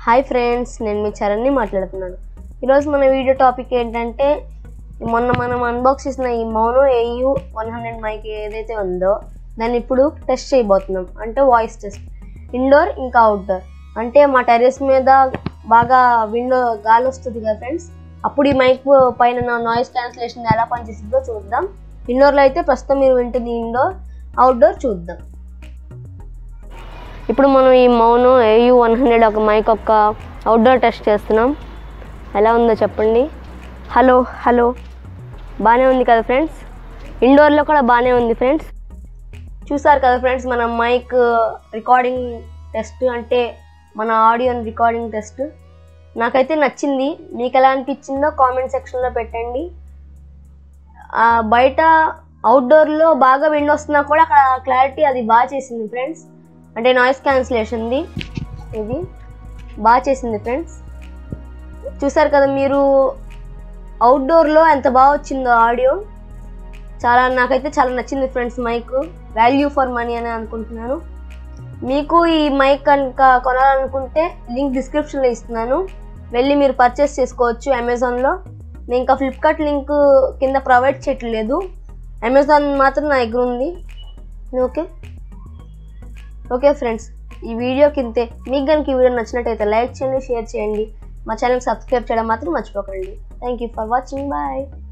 hi friends నేను మీ చరణ్ని మాట్లాడుతున్నాను ఈరోజు మన వీడియో టాపిక్ ఏంటంటే మొన్న మనం అన్బాక్స్ చేసిన ఈ Maono AU one hundred mic ఏదైతే ఉందో దాన్ని ఇప్పుడు టెస్ట్ చేయబోతున్నాం అంటే వాయిస్ టెస్ట్ ఇండోర్ ఇంకా అవుట్డోర్ అంటే మా టెర్రస్ మీద బాగా విండో గాలి వస్తుంది కదా ఫ్రెండ్స్ అప్పుడు ఈ మైక్ పైన నాయిస్ క్యాన్సిలేషన్ ఎలా పనిచేస్తుందో చూద్దాం ఇండోర్లో అయితే ప్రస్తుతం మీరు వింటుంది ఇండోర్ అవుట్డోర్ చూద్దాం ఇప్పుడు మనం ఈ మౌనో ఏయు వన్ హండ్రెడ్ ఒక మైక్ ఒక అవుట్డోర్ టెస్ట్ చేస్తున్నాం ఎలా ఉందో చెప్పండి హలో హలో బాగానే ఉంది కదా ఫ్రెండ్స్ ఇండోర్లో కూడా బాగానే ఉంది ఫ్రెండ్స్ చూసారు కదా ఫ్రెండ్స్ మన మైక్ రికార్డింగ్ టెస్ట్ అంటే మన ఆడియో రికార్డింగ్ టెస్ట్ నాకైతే నచ్చింది మీకు ఎలా అనిపించిందో కామెంట్ సెక్షన్లో పెట్టండి ఆ, బయట అవుట్డోర్లో బాగా విండ్ వస్తున్నా కూడా అక్కడ క్లారిటీ అది బాగా చేసింది ఫ్రెండ్స్ అంటే నాయిస్ క్యాన్సిలేషన్ది ఇది బాగా చేసింది ఫ్రెండ్స్ చూసారు కదా మీరు అవుట్డోర్లో ఎంత బాగా వచ్చిందో ఆడియో చాలా నాకైతే చాలా నచ్చింది friends mic value for money అని అనుకుంటున్నాను మీకు ఈ మైక్ కనుక కొనాలనుకుంటే లింక్ డిస్క్రిప్షన్లో ఇస్తున్నాను వెళ్ళి మీరు పర్చేస్ చేసుకోవచ్చు అమెజాన్లో నేను ఇంకా ఫ్లిప్కార్ట్ లింక్ కింద ప్రొవైడ్ చేయట్లేదు అమెజాన్ మాత్రం నా దగ్గర ఉంది ఓకే ఓకే ఫ్రెండ్స్ ఈ వీడియో కింతే మీకు కనుక ఈ వీడియో నచ్చినట్టయితే లైక్ చేయండి షేర్ చేయండి మా ఛానల్ సబ్స్క్రైబ్ చేయడం మాత్రం మర్చిపోకండి thank you for watching bye